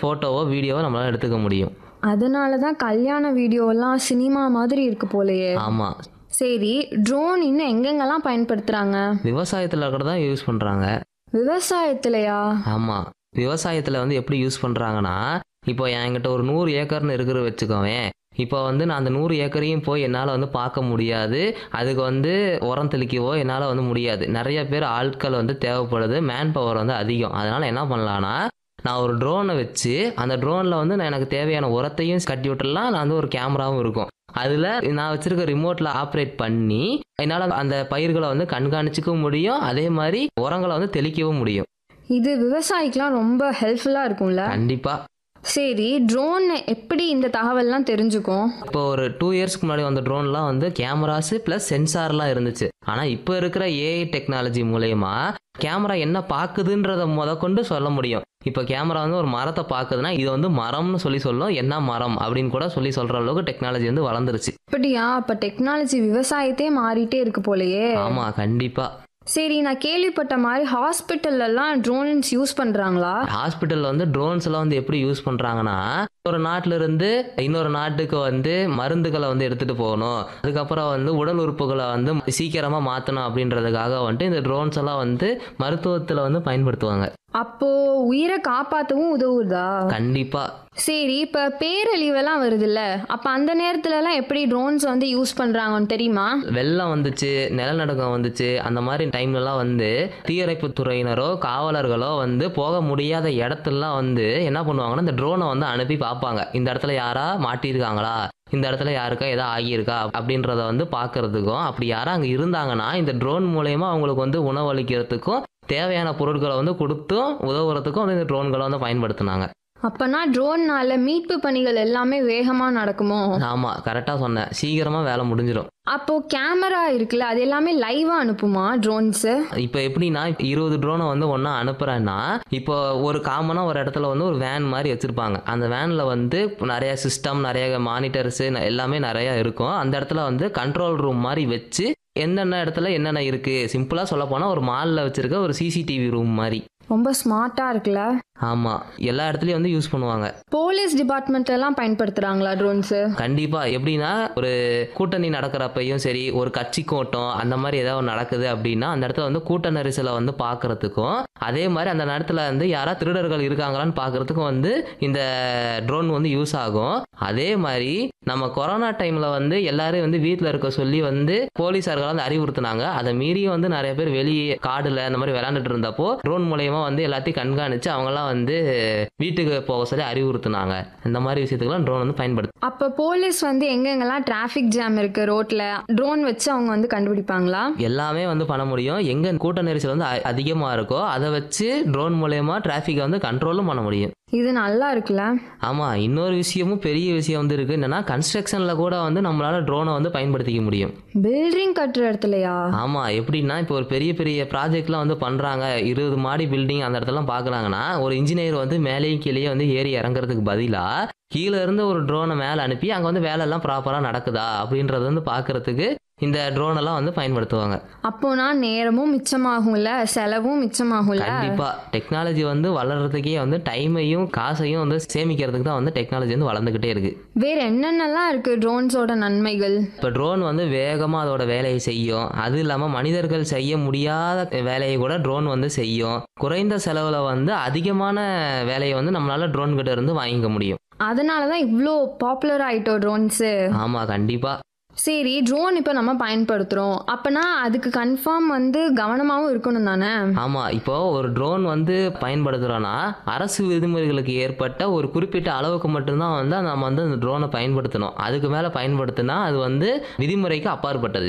ஃபோட்டோவோ வீடியோவோ நம்மளால் எடுத்துக்க முடியும் அதனால தான் கல்யாண வீடியோலாம் சினிமா மாதிரி இருக்கு போலயே ஆமாம் சரி ட்ரோன் இன்னும் எங்கெங்கெல்லாம் பயன்படுத்துறாங்க விவசாயத்தில் கூட தான் யூஸ் பண்ணுறாங்க விவசாயத்திலயா ஆமாம் விவசாயத்தில் வந்து எப்படி யூஸ் பண்ணுறாங்கன்னா இப்போ என்கிட்ட ஒரு நூறு ஏக்கர்னு இருக்கிற வச்சுக்கோவேன் இப்போ வந்து நான் அந்த நூறு ஏக்கரையும் போய் என்னால் வந்து பார்க்க முடியாது அதுக்கு வந்து உரம் தெளிக்கவோ என்னால் வந்து முடியாது நிறைய பேர் ஆட்கள் வந்து தேவைப்படுது மேன் பவர் வந்து அதிகம் அதனால் என்ன பண்ணலான்னா நான் ஒரு ட்ரோனை வச்சு அந்த ட்ரோனில் வந்து நான் எனக்கு தேவையான உரத்தையும் கட்டி விட்டுடலாம் நான் வந்து ஒரு கேமராவும் இருக்கும் அதில் நான் வச்சிருக்க ரிமோட்டில் ஆப்ரேட் பண்ணி என்னால் அந்த பயிர்களை வந்து கண்காணிச்சிக்கவும் முடியும் அதே மாதிரி உரங்களை வந்து தெளிக்கவும் முடியும் இது விவசாயிக்கெலாம் ரொம்ப ஹெல்ப்ஃபுல்லாக இருக்கும்ல கண்டிப்பா சரி ட்ரோன் எப்படி இந்த தகவல்லாம் தெரிஞ்சுக்கும் இப்போ ஒரு டூ இயர்ஸ்க்கு முன்னாடி வந்த ட்ரோன்லாம் வந்து கேமராஸ் ப்ளஸ் சென்சார்லாம் இருந்துச்சு ஆனால் இப்போ இருக்கிற ஏஐ டெக்னாலஜி மூலயமா கேமரா என்ன பார்க்குதுன்றத முத கொண்டு சொல்ல முடியும் இப்போ கேமரா வந்து ஒரு மரத்தை பார்க்குதுன்னா இது வந்து மரம்னு சொல்லி சொல்லும் என்ன மரம் அப்படின்னு கூட சொல்லி சொல்கிற அளவுக்கு டெக்னாலஜி வந்து வளர்ந்துருச்சு அப்படியா அப்போ டெக்னாலஜி விவசாயத்தே மாறிட்டே இருக்கு போலயே ஆமாம் கண்டிப்பாக சரி நான் கேள்விப்பட்ட மாதிரி ஹாஸ்பிட்டல்லலாம் ட்ரோன்ஸ் யூஸ் பண்ணுறாங்களா ஹாஸ்பிட்டலில் வந்து ட்ரோன்ஸ் எல்லாம் வந்து எப்படி யூஸ் பண்ணுறாங்கன்னா ஒரு நாட்டில இருந்து இன்னொரு நாட்டுக்கு வந்து மருந்துகளை வந்து எடுத்துகிட்டு போகணும் அதுக்கப்புறம் வந்து உடல் உறுப்புகளை வந்து சீக்கிரமாக மாற்றணும் அப்படின்றதுக்காக வந்துட்டு இந்த ட்ரோன்ஸ் எல்லாம் வந்து மருத்துவத்தில் வந்து பயன்படுத்துவாங்க அப்போ உயிரை காப்பாற்றவும் உதவுதா கண்டிப்பாக சரி இப்போ பேரழிவெல்லாம் வருதுல்ல அப்போ அந்த நேரத்துலலாம் எப்படி ட்ரோன்ஸ் வந்து யூஸ் பண்ணுறாங்கன்னு தெரியுமா வெள்ளம் வந்துச்சு நிலநடுக்கம் வந்துச்சு அந்த மாதிரி டைம்லலாம் வந்து தீயணைப்பு துறையினரோ காவலர்களோ வந்து போக முடியாத இடத்துலலாம் வந்து என்ன பண்ணுவாங்கன்னா இந்த ட்ரோனை வந்து அனுப்பி பார்ப்பாங்க இந்த இடத்துல யாரா மாட்டியிருக்காங்களா இந்த இடத்துல யாருக்கா எதா ஆகியிருக்கா அப்படின்றத வந்து பார்க்கறதுக்கும் அப்படி யாரும் அங்கே இருந்தாங்கன்னா இந்த ட்ரோன் மூலயமா அவங்களுக்கு வந்து உணவளிக்கிறதுக்கும் தேவையான பொருட்களை வந்து கொடுத்தும் உதவுறதுக்கும் வந்து இந்த ட்ரோன்களை வந்து பயன்படுத்தினாங்க அப்போனா ட்ரோன்னால மீட்பு பணிகள் எல்லாமே வேகமாக நடக்குமோ ஆமாம் கரெக்டாக சொன்னேன் சீக்கிரமாக வேலை முடிஞ்சிடும் அப்போ கேமரா இருக்குல்ல அது எல்லாமே லைவா அனுப்புமா ட்ரோன்ஸு இப்போ எப்படின்னா இருபது ட்ரோனை வந்து ஒன்றா அனுப்புகிறேன்னா இப்போ ஒரு காமனாக ஒரு இடத்துல வந்து ஒரு வேன் மாதிரி வச்சுருப்பாங்க அந்த வேனில் வந்து நிறைய சிஸ்டம் நிறைய மானிட்டர்ஸு எல்லாமே நிறையா இருக்கும் அந்த இடத்துல வந்து கண்ட்ரோல் ரூம் மாதிரி வச்சு என்னென்ன இடத்துல என்னென்ன இருக்குது சிம்பிளாக சொல்ல போனால் ஒரு மாலில் வச்சுருக்க ஒரு சிசிடிவி ரூம் மாதிரி ரொம்ப ஸ்மார்ட்டா இருக்குல்ல ஆமாம் எல்லா இடத்துலையும் வந்து யூஸ் பண்ணுவாங்க போலீஸ் டிபார்ட்மெண்ட் எல்லாம் பயன்படுத்துறாங்களா ட்ரோன்ஸு கண்டிப்பாக எப்படின்னா ஒரு கூட்டணி நடக்கிறப்பையும் சரி ஒரு கட்சி கூட்டம் அந்த மாதிரி ஏதாவது நடக்குது அப்படின்னா அந்த இடத்துல வந்து கூட்ட நெரிசலை வந்து பார்க்கறதுக்கும் அதே மாதிரி அந்த நேரத்தில் வந்து யாரா திருடர்கள் இருக்காங்களான்னு பார்க்கறதுக்கும் வந்து இந்த ட்ரோன் வந்து யூஸ் ஆகும் அதே மாதிரி நம்ம கொரோனா டைமில் வந்து எல்லாரும் வந்து வீட்டில் இருக்க சொல்லி வந்து போலீஸார்கள் வந்து அறிவுறுத்தினாங்க அதை மீறியும் வந்து நிறைய பேர் வெளியே காடில் அந்த மாதிரி விளையாண்டுட்டு இருந்தப்போ ட்ரோன் மூலயமா வந்து எல்லாத்தையும் கண்காணித்து அவங்கெல்லாம் வந்து வீட்டுக்கு போக சொல்லி அறிவுறுத்தினாங்க இந்த மாதிரி விஷயத்துக்குலாம் ட்ரோன் வந்து பயன்படுத்து அப்போ போலீஸ் வந்து எங்கெங்கெல்லாம் டிராஃபிக் ஜாம் இருக்கு ரோட்ல ட்ரோன் வச்சு அவங்க வந்து கண்டுபிடிப்பாங்களா எல்லாமே வந்து பண்ண முடியும் எங்க கூட்ட நெரிசல் வந்து அ- அதிகமா இருக்கோ அதை வச்சு ட்ரோன் மூலயமா டிராஃபிக்கை வந்து கண்ட்ரோலும் பண்ண முடியும் இது நல்லா இருக்குல்ல ஆமா இன்னொரு விஷயமும் பெரிய விஷயம் வந்து இருக்கு என்னன்னா கன்ஸ்ட்ரக்ஷன்ல கூட வந்து நம்மளால ட்ரோனை வந்து பயன்படுத்திக்க முடியும் பில்டிங் கட்டுற இடத்துலயா ஆமா எப்படின்னா இப்போ ஒரு பெரிய பெரிய ப்ராஜெக்ட்லாம் வந்து பண்றாங்க இருபது மாடி பில்டிங் அந்த இடத்துலலாம் பார்க்கறாங்கன்னா ஒரு இன்ஜினியர் வந்து மேலேயும் கீழேயும் வந்து ஏறி இறங்குறதுக்கு பதிலா கீழே இருந்து ஒரு ட்ரோனை மேலே அனுப்பி அங்கே வந்து வேலையெல்லாம் ப்ராப்பராக நடக்குதா அப்படின்றத வந்து பார்க்கறதுக்கு இந்த ட்ரோன் எல்லாம் வந்து பயன்படுத்துவாங்க அப்போனா நேரமும் மிச்சமாகும்ல செலவும் மிச்சமாகும்ல கண்டிப்பா டெக்னாலஜி வந்து வளர்றதுக்கே வந்து டைமையும் காசையும் வந்து சேமிக்கிறதுக்கு தான் வந்து டெக்னாலஜி வந்து வளர்ந்துக்கிட்டே இருக்கு வேற என்னென்னலாம் இருக்கு ட்ரோன்ஸோட நன்மைகள் இப்போ ட்ரோன் வந்து வேகமாக அதோட வேலையை செய்யும் அது இல்லாமல் மனிதர்கள் செய்ய முடியாத வேலையை கூட ட்ரோன் வந்து செய்யும் குறைந்த செலவில் வந்து அதிகமான வேலையை வந்து நம்மளால ட்ரோன் கிட்ட இருந்து வாங்கிக்க முடியும் அதனால தான் இவ்வளோ பாப்புலர் ஆயிட்டோம் ட்ரோன்ஸு ஆமாம் கண்டிப்பாக சரி ட்ரோன் இப்போ நம்ம பயன்படுத்துகிறோம் அப்போனா அதுக்கு கன்ஃபார்ம் வந்து கவனமாகவும் இருக்கணும் தானே ஆமாம் இப்போ ஒரு ட்ரோன் வந்து பயன்படுத்துகிறோன்னா அரசு விதிமுறைகளுக்கு ஏற்பட்ட ஒரு குறிப்பிட்ட அளவுக்கு மட்டும்தான் வந்து நம்ம வந்து அந்த ட்ரோனை பயன்படுத்தணும் அதுக்கு மேலே பயன்படுத்தினா அது வந்து விதிமுறைக்கு அப்பாற்பட்டது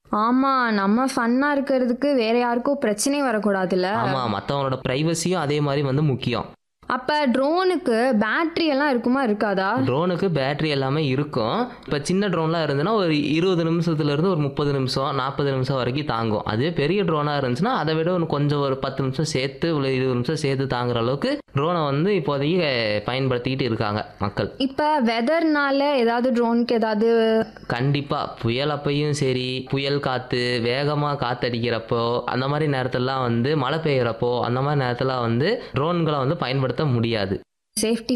ஆமாம் நம்ம ஃபன்னாக இருக்கிறதுக்கு வேற யாருக்கும் பிரச்சனை வரக்கூடாதுல்ல ஆமாம் மற்றவங்களோட ப்ரைவசியும் அதே மாதிரி வந்து முக்கியம் அப்போ ட்ரோனுக்கு பேட்டரி எல்லாம் இருக்குமா இருக்காதா ட்ரோனுக்கு பேட்டரி எல்லாமே இருக்கும் இப்போ சின்ன ட்ரோன்லாம் இருந்துன்னா ஒரு இருபது நிமிஷத்துல இருந்து ஒரு முப்பது நிமிஷம் நாற்பது நிமிஷம் வரைக்கும் தாங்கும் அதே பெரிய ட்ரோனாக இருந்துச்சுன்னா அதை விட ஒரு கொஞ்சம் ஒரு பத்து நிமிஷம் சேர்த்து ஒரு இருபது நிமிஷம் சேர்த்து தாங்குற அளவுக்கு ட்ரோனை வந்து இப்போதைக்கு அஹ், பயன்படுத்திக்கிட்டு இருக்காங்க மக்கள் இப்போ வெதர்னால ஏதாவது ட்ரோனுக்கு ஏதாவது கண்டிப்பாக புயல் அப்பையும் சரி புயல் காற்று வேகமாக காற்றடிக்கிறப்போ அந்த மாதிரி நேரத்துலலாம் வந்து மழை பெய்யறப்போ அந்த மாதிரி நேரத்தில் வந்து ட்ரோன்களை வந்து பயன்படுத்த முடியாது சேஃப்டி